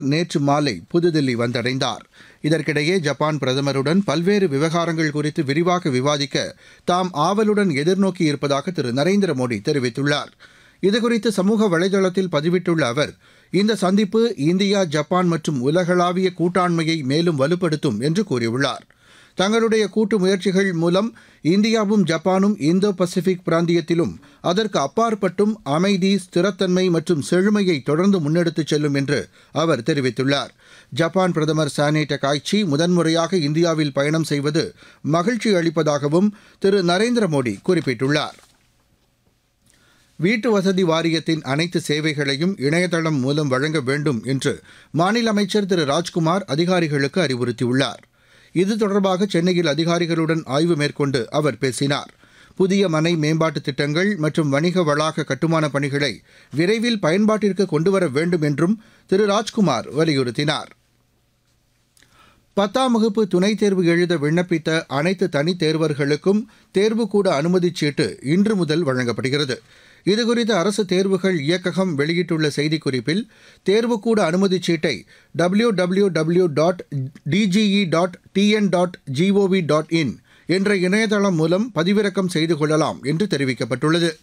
நேற்று மாலை புதுதில்லி வந்தடைந்தார் இதற்கிடையே ஜப்பான் பிரதமருடன் பல்வேறு விவகாரங்கள் குறித்து விரிவாக விவாதிக்க தாம் ஆவலுடன் எதிர்நோக்கி இருப்பதாக திரு நரேந்திர மோடி தெரிவித்துள்ளார் இதுகுறித்து சமூக வலைதளத்தில் பதிவிட்டுள்ள அவர் இந்த சந்திப்பு இந்தியா ஜப்பான் மற்றும் உலகளாவிய கூட்டாண்மையை மேலும் வலுப்படுத்தும் என்று கூறியுள்ளார் தங்களுடைய கூட்டு முயற்சிகள் மூலம் இந்தியாவும் ஜப்பானும் இந்தோ பசிபிக் பிராந்தியத்திலும் அதற்கு அப்பாற்பட்டும் அமைதி ஸ்திரத்தன்மை மற்றும் செழுமையை தொடர்ந்து முன்னெடுத்துச் செல்லும் என்று அவர் தெரிவித்துள்ளார் ஜப்பான் பிரதமர் சானே டகாய்ச்சி முதன்முறையாக இந்தியாவில் பயணம் செய்வது மகிழ்ச்சி அளிப்பதாகவும் திரு நரேந்திர மோடி குறிப்பிட்டுள்ளார் வீட்டு வசதி வாரியத்தின் அனைத்து சேவைகளையும் இணையதளம் மூலம் வழங்க வேண்டும் என்று மாநில அமைச்சர் திரு ராஜ்குமார் அதிகாரிகளுக்கு அறிவுறுத்தியுள்ளார் இது தொடர்பாக சென்னையில் அதிகாரிகளுடன் ஆய்வு மேற்கொண்டு அவர் பேசினார் புதிய மனை மேம்பாட்டு திட்டங்கள் மற்றும் வணிக வளாக கட்டுமான பணிகளை விரைவில் பயன்பாட்டிற்கு கொண்டுவர வேண்டும் என்றும் திரு ராஜ்குமார் வலியுறுத்தினார் பத்தாம் வகுப்பு துணைத் தேர்வு எழுத விண்ணப்பித்த அனைத்து தனித் தேர்வர்களுக்கும் தேர்வுக்கூட அனுமதிச் சீட்டு இன்று முதல் வழங்கப்படுகிறது இதுகுறித்து அரசு தேர்வுகள் இயக்ககம் வெளியிட்டுள்ள செய்திக்குறிப்பில் தேர்வுக்கூட அனுமதிச் சீட்டை W W W dot DGE dot TN dot GOV dot in என்ற இணையதளம் மூலம் பதிவிறக்கம் செய்து கொள்ளலாம் என்று தெரிவிக்கப்பட்டுள்ளது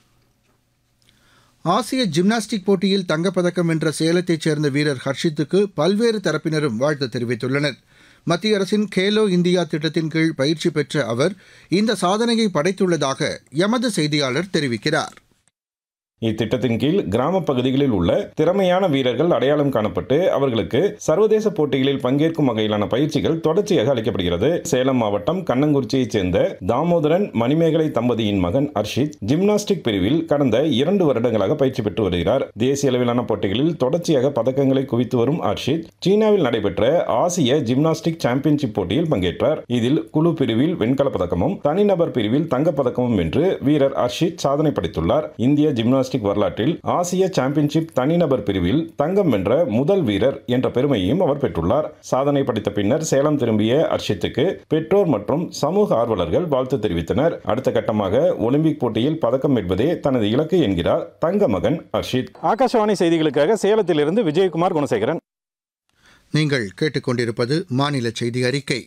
ஆசிய ஜிம்னாஸ்டிக் போட்டியில் தங்கப்பதக்கம் வென்ற சேலத்தைச் சேர்ந்த வீரர் ஹர்ஷித்துக்கு பல்வேறு தரப்பினரும் வாழ்த்து தெரிவித்துள்ளனர் மத்திய அரசின் கேலோ இந்தியா திட்டத்தின் கீழ் பயிற்சி பெற்ற அவர் இந்த சாதனையை படைத்துள்ளதாக எமது செய்தியாளர் தெரிவிக்கிறார் இத்திட்டத்தின் கீழ் கிராம பகுதிகளில் உள்ள திறமையான வீரர்கள் அடையாளம் காணப்பட்டு அவர்களுக்கு சர்வதேச போட்டிகளில் பங்கேற்கும் வகையிலான பயிற்சிகள் தொடர்ச்சியாக அளிக்கப்படுகிறது சேலம் மாவட்டம் கண்ணங்குறிச்சியைச் சேர்ந்த தாமோதரன் மணிமேகலை தம்பதியின் மகன் அர்ஷித் ஜிம்னாஸ்டிக் பிரிவில் கடந்த இரண்டு வருடங்களாக பயிற்சி பெற்று வருகிறார் தேசிய அளவிலான போட்டிகளில் தொடர்ச்சியாக பதக்கங்களை குவித்து வரும் அர்ஷித் சீனாவில் நடைபெற்ற ஆசிய ஜிம்னாஸ்டிக் சாம்பியன்ஷிப் போட்டியில் பங்கேற்றார் இதில் குழு பிரிவில் வெண்கலப் பதக்கமும் தனிநபர் பிரிவில் தங்கப்பதக்கமும் வென்று வீரர் அர்ஷித் சாதனை படைத்துள்ளார் இந்திய ஜிம்னாஸ்டிக் ஜிம்னாஸ்டிக் வரலாற்றில் ஆசிய சாம்பியன்ஷிப் தனிநபர் பிரிவில் தங்கம் வென்ற முதல் வீரர் என்ற பெருமையையும் அவர் பெற்றுள்ளார் சாதனை படைத்த பின்னர் சேலம் திரும்பிய அர்ஷித்துக்கு பெற்றோர் மற்றும் சமூக ஆர்வலர்கள் வாழ்த்து தெரிவித்தனர் அடுத்த கட்டமாக ஒலிம்பிக் போட்டியில் பதக்கம் வெல்வதே தனது இலக்கு என்கிறார் தங்க மகன் அர்ஷித் ஆகாஷவாணி செய்திகளுக்காக சேலத்திலிருந்து விஜயகுமார் குணசேகரன் நீங்கள் கேட்டுக்கொண்டிருப்பது மாநில செய்தி அறிக்கை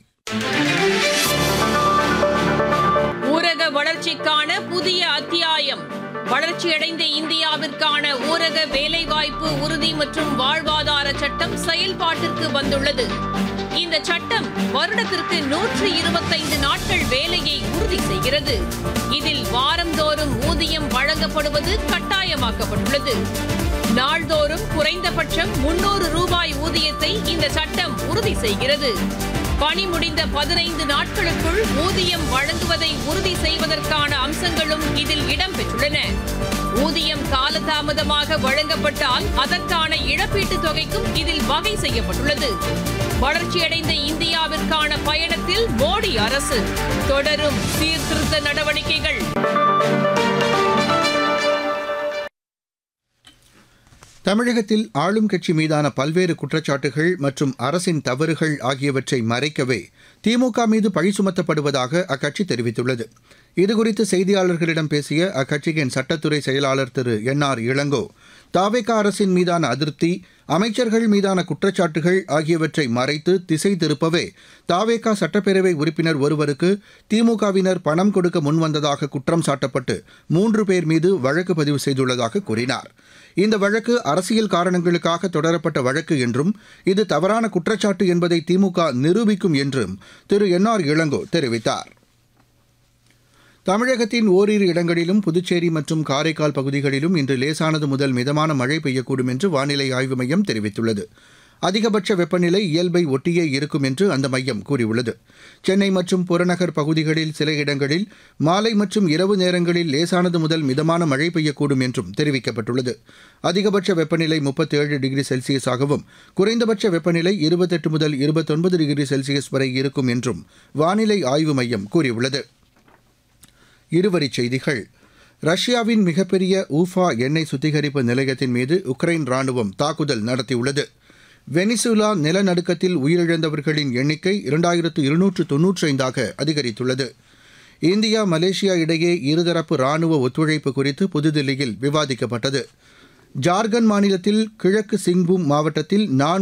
ஊரக வளர்ச்சிக்கான புதிய அத்தியாயம் வளர்ச்சியடைந்த இந்தியாவிற்கான ஊரக வேலைவாய்ப்பு உறுதி மற்றும் வாழ்வாதார சட்டம் செயல்பாட்டிற்கு வந்துள்ளது இந்த சட்டம் வருடத்திற்கு நூற்று இருபத்தைந்து நாட்கள் வேலையை உறுதி செய்கிறது இதில் வாரந்தோறும் ஊதியம் வழங்கப்படுவது கட்டாயமாக்கப்பட்டுள்ளது நாள்தோறும் குறைந்தபட்சம் முன்னூறு ரூபாய் ஊதியத்தை இந்த சட்டம் உறுதி செய்கிறது பணி முடிந்த பதினைந்து நாட்களுக்குள் ஊதியம் வழங்குவதை உறுதி செய்வதற்கான அம்சங்களும் இதில் இடம்பெற்றுள்ளன ஊதியம் காலதாமதமாக வழங்கப்பட்டால் அதற்கான இழப்பீட்டுத் தொகைக்கும் இதில் வகை செய்யப்பட்டுள்ளது வளர்ச்சியடைந்த இந்தியாவிற்கான பயணத்தில் மோடி அரசு தொடரும் சீர்திருத்த நடவடிக்கைகள் தமிழகத்தில் ஆளும் கட்சி மீதான பல்வேறு குற்றச்சாட்டுகள் மற்றும் அரசின் தவறுகள் ஆகியவற்றை மறைக்கவே திமுக மீது பழி சுமத்தப்படுவதாக அக்கட்சி தெரிவித்துள்ளது இதுகுறித்து செய்தியாளர்களிடம் பேசிய அக்கட்சியின் சட்டத்துறை செயலாளர் திரு என் ஆர் இளங்கோ தாவேகா அரசின் மீதான அதிருப்தி அமைச்சர்கள் மீதான குற்றச்சாட்டுகள் ஆகியவற்றை மறைத்து திசை திருப்பவே தாவேகா சட்டப்பேரவை உறுப்பினர் ஒருவருக்கு திமுகவினர் பணம் கொடுக்க முன்வந்ததாக குற்றம் சாட்டப்பட்டு மூன்று பேர் மீது வழக்கு பதிவு செய்துள்ளதாக கூறினார் இந்த வழக்கு அரசியல் காரணங்களுக்காக தொடரப்பட்ட வழக்கு என்றும் இது தவறான குற்றச்சாட்டு என்பதை திமுக நிரூபிக்கும் என்றும் திரு என் ஆர் இளங்கோ தெரிவித்தார் தமிழகத்தின் ஓரிரு இடங்களிலும் புதுச்சேரி மற்றும் காரைக்கால் பகுதிகளிலும் இன்று லேசானது முதல் மிதமான மழை பெய்யக்கூடும் என்று வானிலை ஆய்வு மையம் தெரிவித்துள்ளது அதிகபட்ச வெப்பநிலை இயல்பை ஒட்டியே இருக்கும் என்று அந்த மையம் கூறியுள்ளது சென்னை மற்றும் புறநகர் பகுதிகளில் சில இடங்களில் மாலை மற்றும் இரவு நேரங்களில் லேசானது முதல் மிதமான மழை பெய்யக்கூடும் என்றும் தெரிவிக்கப்பட்டுள்ளது அதிகபட்ச வெப்பநிலை முப்பத்தேழு டிகிரி செல்சியஸாகவும் குறைந்தபட்ச வெப்பநிலை இருபத்தெட்டு முதல் இருபத்தொன்பது டிகிரி செல்சியஸ் வரை இருக்கும் என்றும் வானிலை ஆய்வு மையம் கூறியுள்ளது இருவரிச் செய்திகள் ரஷ்யாவின் மிகப்பெரிய ஊஃபா எண்ணெய் சுத்திகரிப்பு நிலையத்தின் மீது உக்ரைன் ராணுவம் தாக்குதல் நடத்தியுள்ளது வெனிசுலா நிலநடுக்கத்தில் உயிரிழந்தவர்களின் எண்ணிக்கை இரண்டாயிரத்து இருநூற்று தொன்னூற்றி ஐந்தாக அதிகரித்துள்ளது இந்தியா மலேசியா இடையே இருதரப்பு ராணுவ ஒத்துழைப்பு குறித்து புதுதில்லியில் விவாதிக்கப்பட்டது ஜார்க்கண்ட் மாநிலத்தில் கிழக்கு சிங்பூம் மாவட்டத்தில் நான்